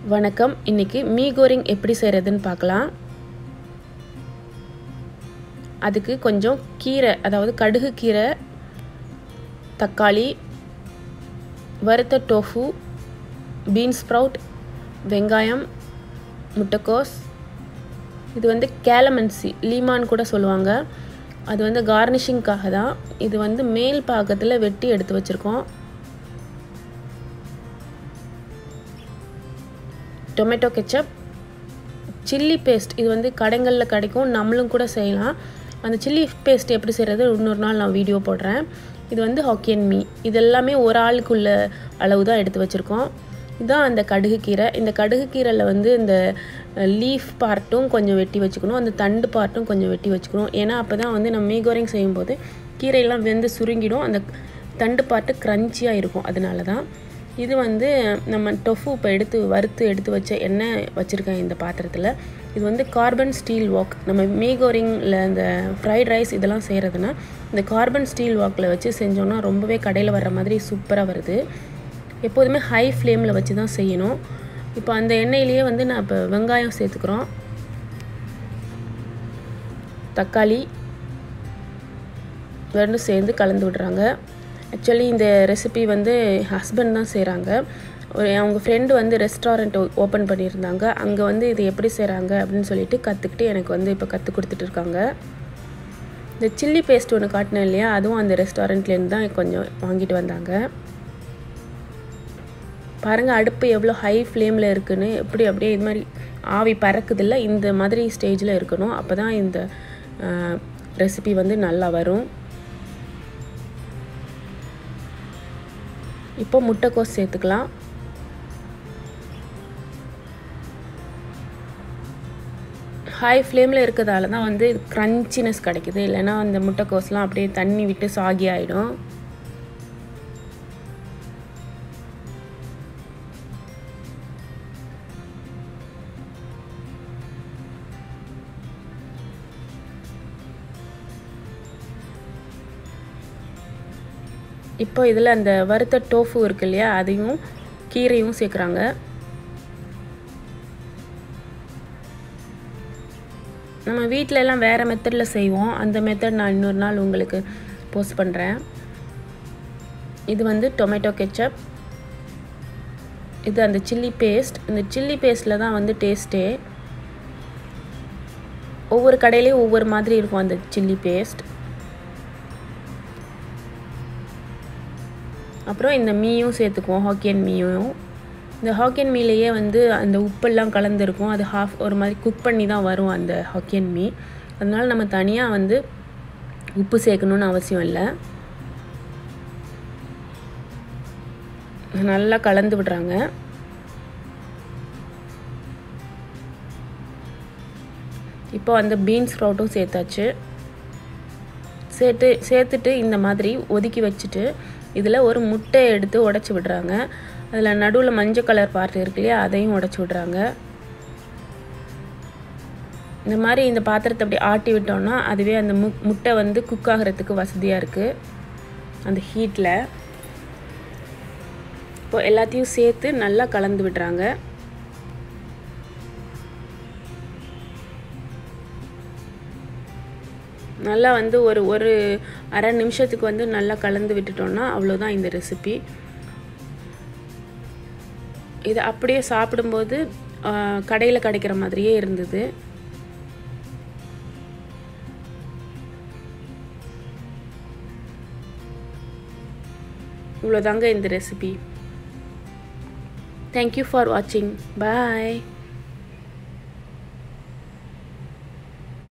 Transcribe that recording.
வணக்கம் இன்னைக்கு மீ கோரிங் எப்படி செய்கிறதுன்னு பார்க்கலாம் அதுக்கு கொஞ்சம் கீரை அதாவது கடுகு கீரை தக்காளி வறுத்த டோஃபு பீன்ஸ் ஸ்ப்ரவுட் வெங்காயம் முட்டைக்கோஸ் இது வந்து கேலமன்சி லீமான் கூட சொல்லுவாங்க அது வந்து கார்னிஷிங்காக தான் இது வந்து மேல் பாகத்தில் வெட்டி எடுத்து வச்சுருக்கோம் டொமேட்டோ கெச்சப் சில்லி பேஸ்ட் இது வந்து கடைகளில் கிடைக்கும் நம்மளும் கூட செய்யலாம் அந்த சில்லி பேஸ்ட் எப்படி செய்கிறது இன்னொரு நாள் நான் வீடியோ போடுறேன் இது வந்து ஹாக்கியன் மீ இது எல்லாமே ஒரு ஆளுக்குள்ள அளவு தான் எடுத்து வச்சுருக்கோம் இதுதான் அந்த கடுகு கீரை இந்த கடுகு கீரையில் வந்து இந்த லீஃப் பார்ட்டும் கொஞ்சம் வெட்டி வச்சுக்கணும் அந்த தண்டு பார்ட்டும் கொஞ்சம் வெட்டி வச்சுக்கணும் ஏன்னா அப்போ தான் வந்து நம்ம மீகோரிங் செய்யும்போது கீரையெல்லாம் வெந்து சுருங்கிடும் அந்த தண்டு பார்ட்டு க்ரன்ச்சியாக இருக்கும் அதனால தான் இது வந்து நம்ம டொஃபு இப்போ எடுத்து வறுத்து எடுத்து வச்ச எண்ணெய் வச்சுருக்கேன் இந்த பாத்திரத்தில் இது வந்து கார்பன் ஸ்டீல் வாக் நம்ம மீகோரிங்கில் இந்த ஃப்ரைட் ரைஸ் இதெல்லாம் செய்கிறதுனா இந்த கார்பன் ஸ்டீல் வாக்கில் வச்சு செஞ்சோன்னா ரொம்பவே கடையில் வர்ற மாதிரி சூப்பராக வருது எப்போதுமே ஹை ஃப்ளேமில் வச்சு தான் செய்யணும் இப்போ அந்த எண்ணெயிலேயே வந்து நான் இப்போ வெங்காயம் சேர்த்துக்கிறோம் தக்காளி ரெண்டும் சேர்ந்து கலந்து விடுறாங்க ஆக்சுவலி இந்த ரெசிபி வந்து ஹஸ்பண்ட் தான் செய்கிறாங்க ஒரு அவங்க ஃப்ரெண்டு வந்து ரெஸ்டாரண்ட் ஓப்பன் பண்ணியிருந்தாங்க அங்கே வந்து இது எப்படி செய்கிறாங்க அப்படின்னு சொல்லிட்டு கற்றுக்கிட்டு எனக்கு வந்து இப்போ கற்றுக் கொடுத்துட்டு இருக்காங்க இந்த சில்லி பேஸ்ட் ஒன்று காட்டினேன் இல்லையா அதுவும் அந்த ரெஸ்டாரண்ட்லேருந்து தான் கொஞ்சம் வாங்கிட்டு வந்தாங்க பாருங்கள் அடுப்பு எவ்வளோ ஹை ஃப்ளேமில் இருக்குன்னு எப்படி அப்படியே இது மாதிரி ஆவி பறக்குதில்ல இந்த மாதிரி ஸ்டேஜில் இருக்கணும் அப்போ தான் இந்த ரெசிபி வந்து நல்லா வரும் இப்போ முட்டைக்கோஸ் சேர்த்துக்கலாம் ஹை ஃப்ளேமில் இருக்கிறதால தான் வந்து க்ரன்ச்சினஸ் கிடைக்குது இல்லைன்னா அந்த முட்டைக்கோஸ்லாம் அப்படியே தண்ணி விட்டு சாகி ஆகிடும் இப்போ இதில் அந்த வறுத்த டோஃபு இருக்கு இல்லையா அதையும் கீரையும் சேர்க்குறாங்க நம்ம வீட்டில எல்லாம் வேறு மெத்தடில் செய்வோம் அந்த மெத்தட் நான் இன்னொரு நாள் உங்களுக்கு போஸ்ட் பண்ணுறேன் இது வந்து டொமேட்டோ கெச்சப் இது அந்த சில்லி பேஸ்ட் இந்த சில்லி பேஸ்ட்டில் தான் வந்து டேஸ்ட்டே ஒவ்வொரு கடையிலையும் ஒவ்வொரு மாதிரி இருக்கும் அந்த சில்லி பேஸ்ட் அப்புறம் இந்த மீயும் சேர்த்துக்குவோம் ஹாக்கியன் மீயும் இந்த ஹாக்கியன் மீலையே வந்து அந்த உப்பெல்லாம் கலந்துருக்கும் அது ஹாஃப் ஒரு மாதிரி குக் பண்ணி தான் வரும் அந்த ஹாக்கியன் மீ அதனால் நம்ம தனியாக வந்து உப்பு சேர்க்கணுன்னு அவசியம் இல்லை நல்லா கலந்து விடுறாங்க இப்போ அந்த பீன்ஸ் ஸ்ப்ரவுட்டும் சேர்த்தாச்சு சேர்த்து சேர்த்துட்டு இந்த மாதிரி ஒதுக்கி வச்சுட்டு இதில் ஒரு முட்டை எடுத்து உடச்சி விடுறாங்க அதில் நடுவில் மஞ்சள் கலர் பார்ட் இருக்கு இல்லையா அதையும் உடச்சி விட்றாங்க இந்த மாதிரி இந்த பாத்திரத்தை அப்படி ஆட்டி விட்டோம்னா அதுவே அந்த மு முட்டை வந்து குக் ஆகிறதுக்கு வசதியாக இருக்குது அந்த ஹீட்டில் இப்போ எல்லாத்தையும் சேர்த்து நல்லா கலந்து விடுறாங்க நல்லா வந்து ஒரு ஒரு அரை நிமிஷத்துக்கு வந்து நல்லா கலந்து விட்டுட்டோம்னா அவ்வளோதான் இந்த ரெசிபி இது அப்படியே சாப்பிடும்போது கடையில் கிடைக்கிற மாதிரியே இருந்தது இவ்வளோதாங்க இந்த ரெசிபி தேங்க்யூ ஃபார் வாட்சிங் பாய்